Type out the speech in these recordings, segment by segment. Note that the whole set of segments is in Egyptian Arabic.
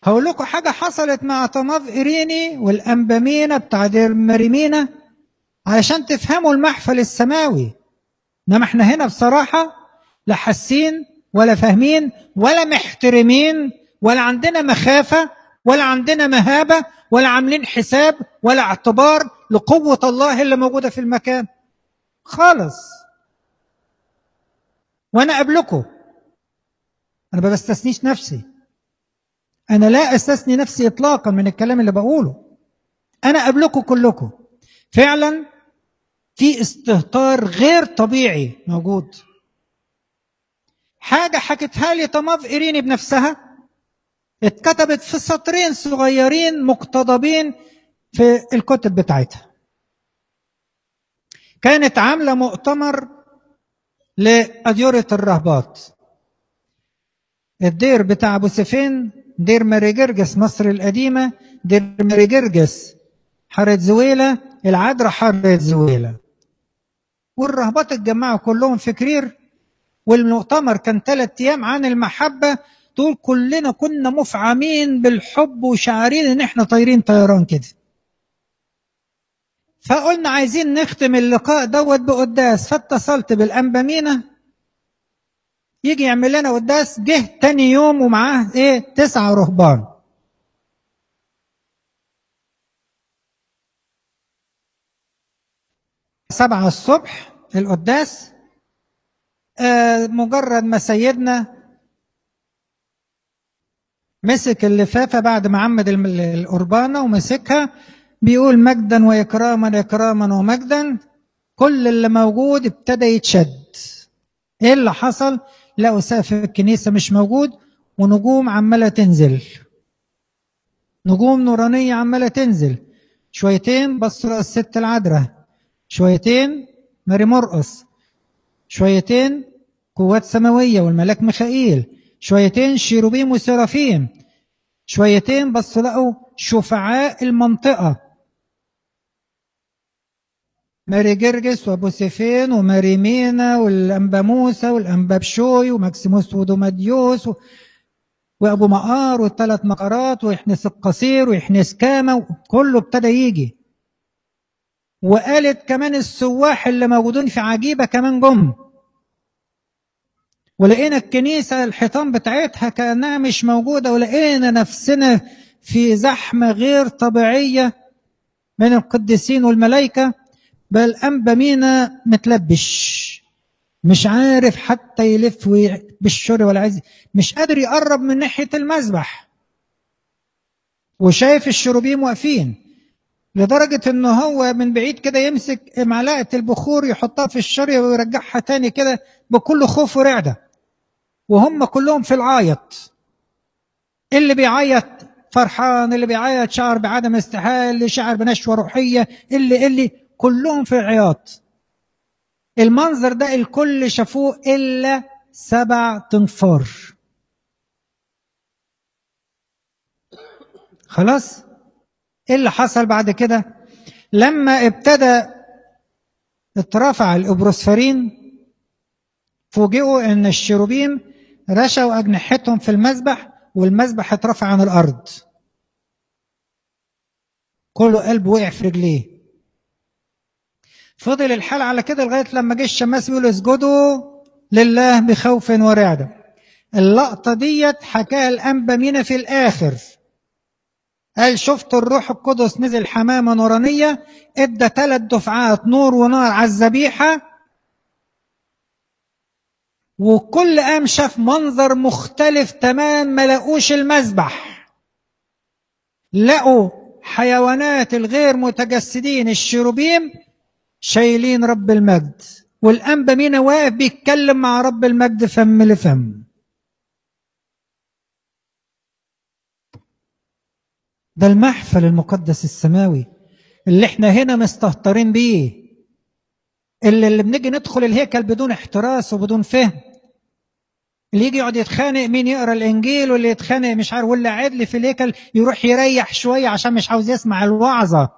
هقول لكم حاجة حصلت مع طناف إيريني والأنبامينة بتاع دير مريمينا علشان تفهموا المحفل السماوي إنما إحنا هنا بصراحة لا حاسين ولا فاهمين ولا محترمين ولا عندنا مخافة ولا عندنا مهابة ولا عاملين حساب ولا اعتبار لقوة الله اللي موجودة في المكان خالص وأنا قبلكم أنا ما بستثنيش نفسي أنا لا أستثني نفسي إطلاقا من الكلام اللي بقوله أنا قبلكم كلكم فعلا في استهتار غير طبيعي موجود حاجة حكتها لي طماف إيريني بنفسها اتكتبت في سطرين صغيرين مقتضبين في الكتب بتاعتها كانت عاملة مؤتمر لأديرة الرهبات الدير بتاع أبو سفين دير ماري جرجس مصر القديمة دير ماري جرجس حارة زويلة العذراء حارة زويلة والرهبات اتجمعوا كلهم في كرير والمؤتمر كان ثلاث أيام عن المحبة دول كلنا كنا مفعمين بالحب وشعارين ان احنا طايرين طيران كده فقلنا عايزين نختم اللقاء دوت بقداس فاتصلت بالأنبامينة يجي يعمل لنا قداس جه تاني يوم ومعاه ايه تسعة رهبان سبعة الصبح القداس آه مجرد ما سيدنا مسك اللفافة بعد ما عمد القربانة ومسكها بيقول مجدا وإكراما إكراما ومجدا كل اللي موجود ابتدى يتشد ايه اللي حصل لقوا سقف الكنيسة مش موجود ونجوم عمالة تنزل نجوم نورانية عمالة تنزل شويتين بصوا الست العذراء شويتين ماري مرقص شويتين قوات سماوية والملاك ميخائيل شويتين شيروبيم وسرافيم شويتين بصوا لقوا شفعاء المنطقة ماري جرجس وابو سيفين وماري مينا والانبا موسى والانبا بشوي وماكسيموس ودوماديوس و... وابو مقار والثلاث مقارات ويحنس القصير ويحنس كامة كله ابتدى يجي وقالت كمان السواح اللي موجودين في عجيبة كمان جم ولقينا الكنيسة الحيطان بتاعتها كأنها مش موجودة ولقينا نفسنا في زحمة غير طبيعية من القديسين والملائكة بل أنبا مينا متلبش مش عارف حتى يلف بالشر ولا عايز مش قادر يقرب من ناحية المذبح وشايف الشروبيم واقفين لدرجة ان هو من بعيد كده يمسك معلقة البخور يحطها في الشرية ويرجعها تاني كده بكل خوف ورعدة وهم كلهم في العايط اللي بيعيط فرحان اللي بيعيط شعر بعدم استحال اللي شعر بنشوة روحية اللي اللي كلهم في عياط المنظر ده الكل شافوه إلا سبع تنفار خلاص ايه اللي حصل بعد كده لما ابتدى اترفع الابروسفرين فوجئوا ان الشيروبيم رشوا اجنحتهم في المذبح والمذبح اترفع عن الارض كله قلب وقع في رجليه فضل الحال على كده لغايه لما جه الشماس بيقول اسجدوا لله بخوف ورعده اللقطه ديت حكاها الانبا مينا في الاخر قال شفت الروح القدس نزل حمامه نورانيه ادى ثلاث دفعات نور ونار على الذبيحه وكل قام شاف منظر مختلف تمام ما لقوش المذبح لقوا حيوانات الغير متجسدين الشيروبيم شايلين رب المجد والأنبا مينا واقف بيتكلم مع رب المجد فم لفم ده المحفل المقدس السماوي اللي احنا هنا مستهترين بيه اللي, اللي بنيجي ندخل الهيكل بدون احتراس وبدون فهم اللي يجي يقعد يتخانق مين يقرا الانجيل واللي يتخانق مش عارف واللي قاعد لي في الهيكل يروح يريح شويه عشان مش عاوز يسمع الوعظه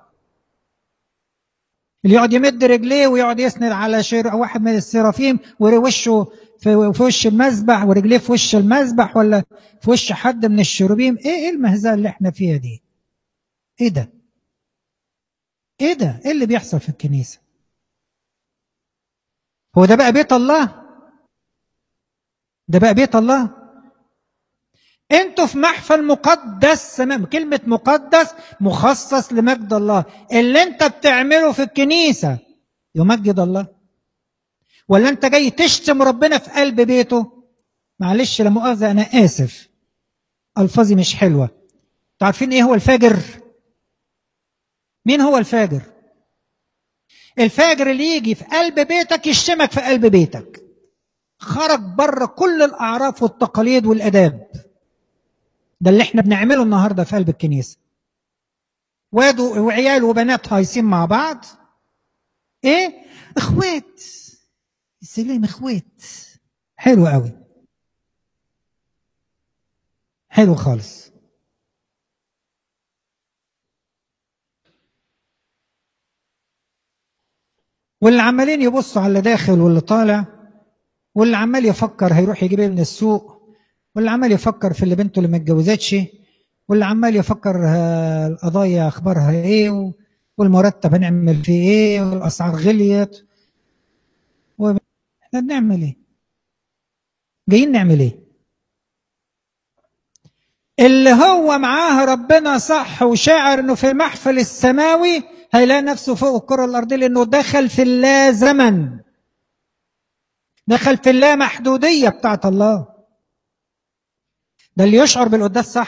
اللي يقعد يمد رجليه ويقعد يسند على شير واحد من السرافيم ووشه في في وش المذبح ورجليه في وش المذبح ولا في وش حد من الشروبيم ايه ايه المهزله اللي احنا فيها دي ايه ده ايه ده ايه اللي بيحصل في الكنيسه هو ده بقى بيت الله ده بقى بيت الله انتوا في محفل مقدس تمام كلمة مقدس مخصص لمجد الله اللي انت بتعمله في الكنيسة يمجد الله ولا انت جاي تشتم ربنا في قلب بيته معلش لا مؤاخذة انا اسف الفاظي مش حلوة تعرفين ايه هو الفاجر مين هو الفاجر الفاجر اللي يجي في قلب بيتك يشتمك في قلب بيتك خرج بره كل الاعراف والتقاليد والاداب ده اللي احنا بنعمله النهارده في قلب الكنيسه واد وعيال وبنات هايصين مع بعض ايه اخوات سلام اخوات حلو قوي حلو خالص واللي عمالين يبصوا على اللي داخل واللي طالع واللي عمال يفكر هيروح يجيب ايه من السوق واللي عمال يفكر في اللي بنته اللي ما اتجوزتش واللي عمال يفكر القضايا اخبارها ايه والمرتب هنعمل فيه ايه والاسعار غليت و... احنا بنعمل ايه جايين نعمل ايه اللي هو معاه ربنا صح وشاعر انه في المحفل السماوي هيلاقي نفسه فوق الكره الارضيه لانه دخل في اللا زمن دخل في اللا محدوديه بتاعت الله ده اللي يشعر بالقداس صح